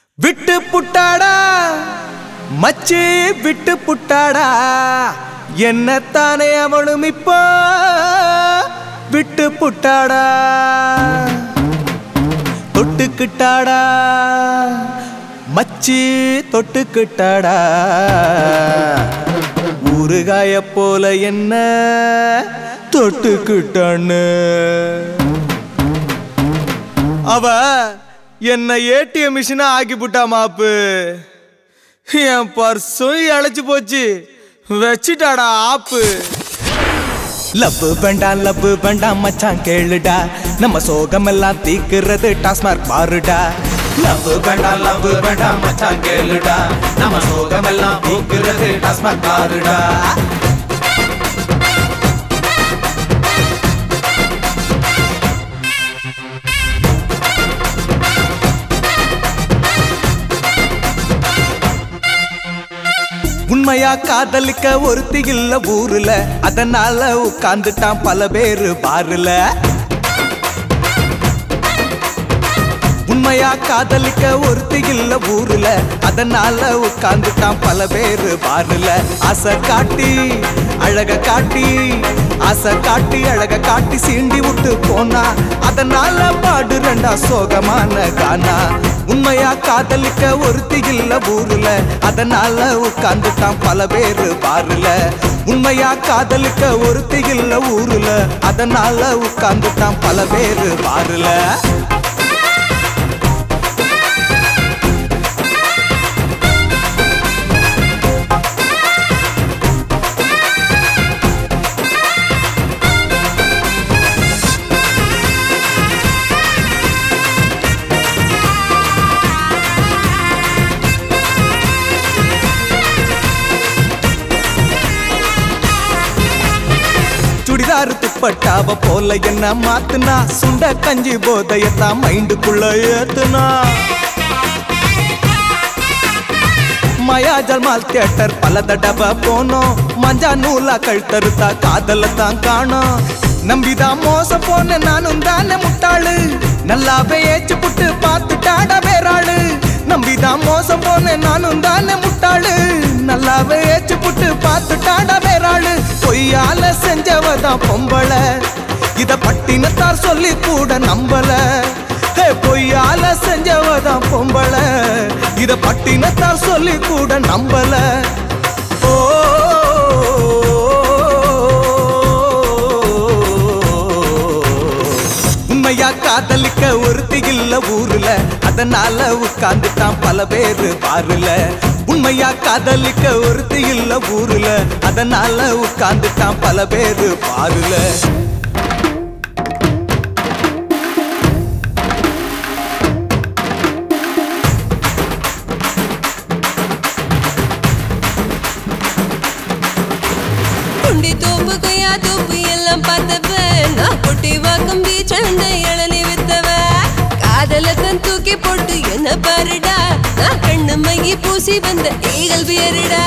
விட்டு புட்டாடா மச்சி விட்டு புட்டாடா என்னத்தானே அவளும் இப்போ விட்டு புட்டாடா தொட்டுக்கிட்டாடா மச்சி தொட்டுக்கிட்டாடா ஊறுகாய போல என்ன தொட்டுக்கிட்டான்னு அவ என்ன ஏடிஎம் மிஷினா ஆக்கி புட்டா மாப்பு என் பர்சும் இழைச்சு போச்சு வச்சிட்டாடா ஆப்பு லவ் வேண்டாம் லவ் வேண்டாம் மச்சான் கேளுடா நம்ம சோகமெல்லாம் தீக்குறது டாஸ்மார்க் பாருடா லவ் வேண்டாம் லவ் வேண்டாம் மச்சான் கேளுடா நம்ம சோகமெல்லாம் தீக்குறது டாஸ்மார்க் பாருடா உண்மையா காதலிக்க ஒருத்தி இல்ல ஊருல அதனால உட்கார்ந்துட்டான் பல பேரு பாருல உண்மையா காதலிக்க ஒருத்தி இல்ல ஊருல அதனால உட்கார்ந்துட்டான் பல பேரு பாருல ஆசை காட்டி அழக காட்டி ஆசை காட்டி அழக காட்டி சீண்டி விட்டு போனா அதனால பாடு ரெண்டா சோகமான கானா உண்மையா காதலிக்க ஒருத்தி இல்ல ஊருல அதனால உட்கார்ந்துட்டான் பல பேரு பாருல உண்மையா காதலிக்க ஒருத்தி இல்ல ஊருல அதனால உட்கார்ந்துட்டான் பல பேரு பாருல சுடிதாரு துப்பட்டாவ போல என்ன மாத்துனா சுண்ட கஞ்சி போதையத்தான் மைண்டுக்குள்ள ஏத்துனா மயாஜல் மால் தியேட்டர் பல தடவை போனோம் மஞ்சா நூலா கழுத்தறுத்தா காதல தான் காணோம் நம்பிதான் மோச போன நானும் தானே முட்டாளு நல்லாவே ஏச்சு புட்டு பார்த்துட்டாடா வேறாளு நம்பிதான் மோசம் போன நானும் தானே முட்டாளு நல்லாவே ஏச்சு புட்டு பார்த்துட்டாடா வேறாளு பொய்யால செஞ்சவதான் பொம்பள இத பட்டினத்தார் சொல்லி கூட நம்பல ஹே, பொய்யால செஞ்சவதான் பொம்பள இத பட்டினத்தார் சொல்லி கூட நம்பல ஓ உண்மையா காதலிக்க ஒருத்தி இல்ல ஊருல அதனால உட்கார்ந்துட்டான் பல பேரு பாருல உண்மையா காதலிக்க ஒருத்தி இல்ல ஊருல அதனால உட்கார்ந்துட்டான் பல பேரு பாருல குண்டி தோப்பு கொய்யா தோப்பு எல்லாம் பார்த்தவ நான் குட்டி வாக்கம் பீச்சந்த இளநி வித்தவ காதலத்தன் தூக்கி போட்டு என்ன பாருடா நான் கண்ணு மங்கி பூசி வந்த ஈகல் பியருடா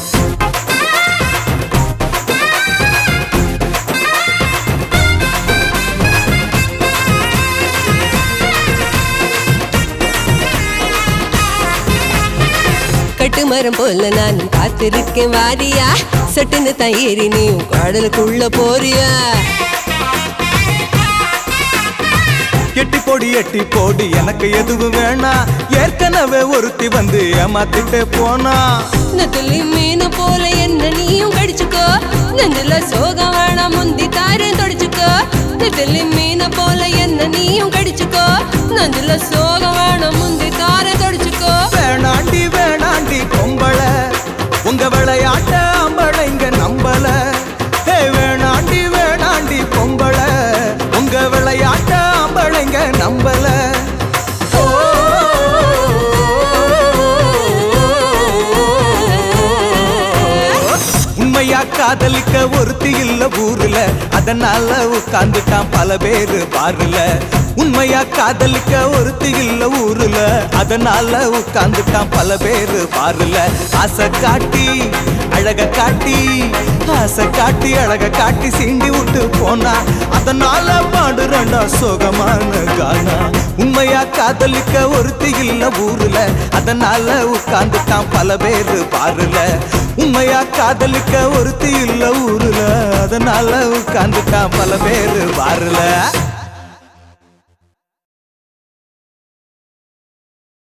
கட்டுமரம் போல நானும் காத்திருக்கேன் வாரியா சட்டுன்னு தான் ஏறி நீயும் கடலுக்குள்ள போறியா எட்டி போடி எட்டி போடி எனக்கு எதுவும் வேணாம் ஏற்கனவே ஒருத்தி வந்து ஏமாத்திட்டு போனா நத்துலி மீன் போல என்ன நீயும் கடிச்சுக்கோ நந்துல சோகம் வேணாம் முந்தி தாரேன் தொடச்சுக்கோ நத்துலி மீன் போல என்ன நீயும் கடிச்சுக்கோ நந்துல சோகம் வேணாம் முந்தி தாரேன் தொடச்சுக்கோ வேணாண்டி வேணாண்டி பொம்பள உங்க விளையாட்ட அம்பளைங்க நம்பல ஹே வேணாண்டி வேணாண்டி பொம்பள உங்க விளையாட்ட அம்பளைங்க நம்பல ஓ, உண்மையா உண்மையா காதலிக்க ஒருத்தி இல்ல ஊருல அதனால உட்கார்ந்துட்டான் பல பேரு பாருல உண்மையா காதலிக்க ஒருத்தி இல்ல ஊருல அதனால உட்கார்ந்துட்டான் பல பேரு பாருல ஆசை காட்டி அழக காட்டி ஆசை காட்டி அழக காட்டி சீண்டி விட்டு போனா அதனால பாடுறண்டா சோகமான கானா உண்மையா காதலிக்க ஒருத்தி இல்ல ஊருல அதனால உட்கார்ந்துட்டான் பல பேரு பாருல உண்மையா காதலிக்க ஒருத்தி இல்ல ஊருல அதனால உட்கார்ந்துட்டான் பல பேரு பாருல